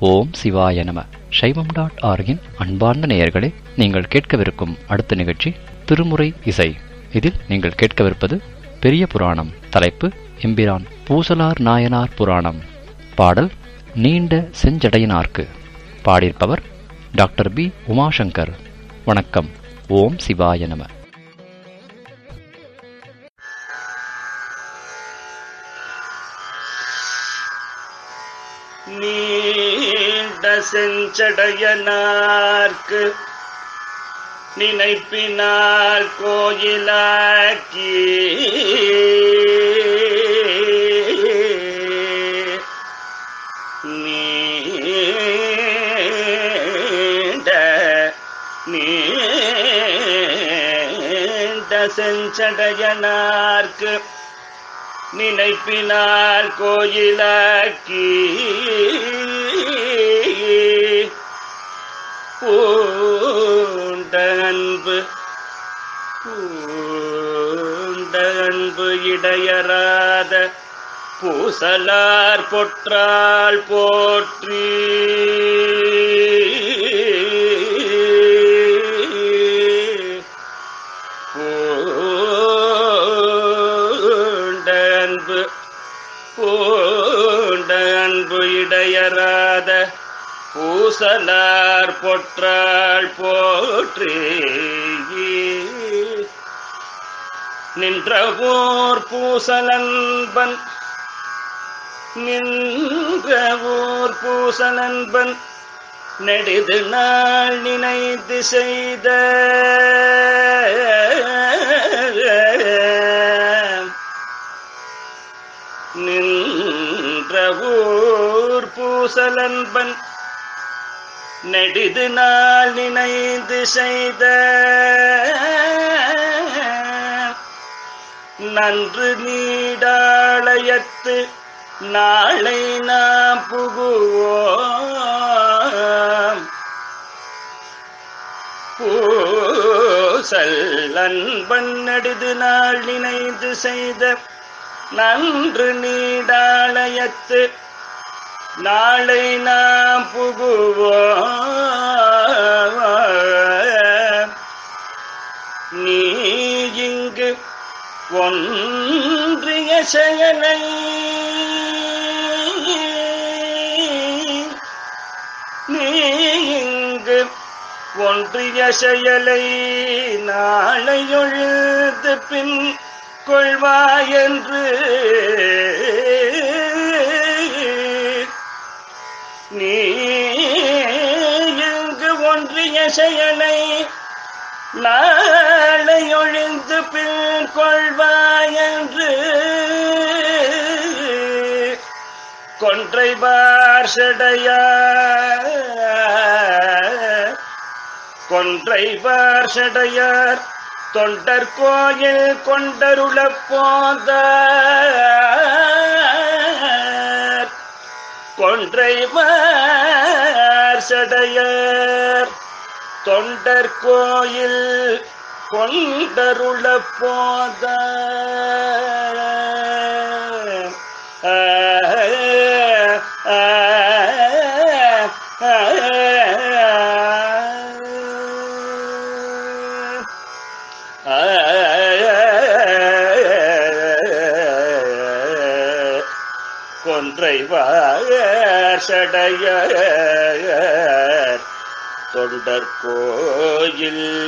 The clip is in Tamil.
ஓம் சிவாய நம சைவம் டாட் ஆர்கின் அன்பார்ந்த நேயர்களே நீங்கள் கேட்கவிருக்கும் அடுத்த நிகழ்ச்சி திருமுறை இசை இதில் நீங்கள் கேட்கவிருப்பது பெரிய புராணம் தலைப்பு எம்பிரான் பூசலார் நாயனார் புராணம் பாடல் நீண்ட செஞ்சடையனார்க்கு பாடியிருப்பவர் டாக்டர் பி உமாசங்கர் வணக்கம் ஓம் சிவாய நம நீண்ட செஞ்சடையனார்க்கு நினைப்பினால் கோயிலாக்கி நீண்ட நீண்ட செஞ்சடையனார்க்கு நினைப்பினால் கோயிலாக்கி பூண்ட அன்பு பூண்ட அன்பு இடையராத பூசலார் பொற்றால் போற்றி பூண்ட அன்பு பூண்ட அன்பு இடையராத பூசலார் பொற்றாள் போற்றி நின்றவோர் பூசலன்பன் நின்றவோர் பூசலன்பன் நெடிது நாள் நினைத்து செய்த நின்ற ஊர் பூசலன்பன் நெடிது நாள் நினைந்து செய்த நன்று நீடாளயத்து நாளை நாம் புகுவோம் பூசல் அன்பன் நெடுது நாள் நினைந்து செய்த நன்று நீடாளயத்து நாளை நாம் புகுவோம் நீ இங்கு ஒன்றிய செயலை நீ இங்கு ஒன்றிய செயலை நாளை எழுது பின் கொள்வாயென்று நீ இங்கு ஒன்றிய செயலை நாளை ஒழிந்து பின் கொள்வாயென்று கொன்றை பார்ஷடையார் கொன்றை பார்ஷடையார் தொண்டர் கோயில் கொண்டருள போத கொன்றை பார்ஷடையார் தொண்டர் கோயில் கொண்டருள போத கொன்றை வாசடைய தொண்டர் கோயில்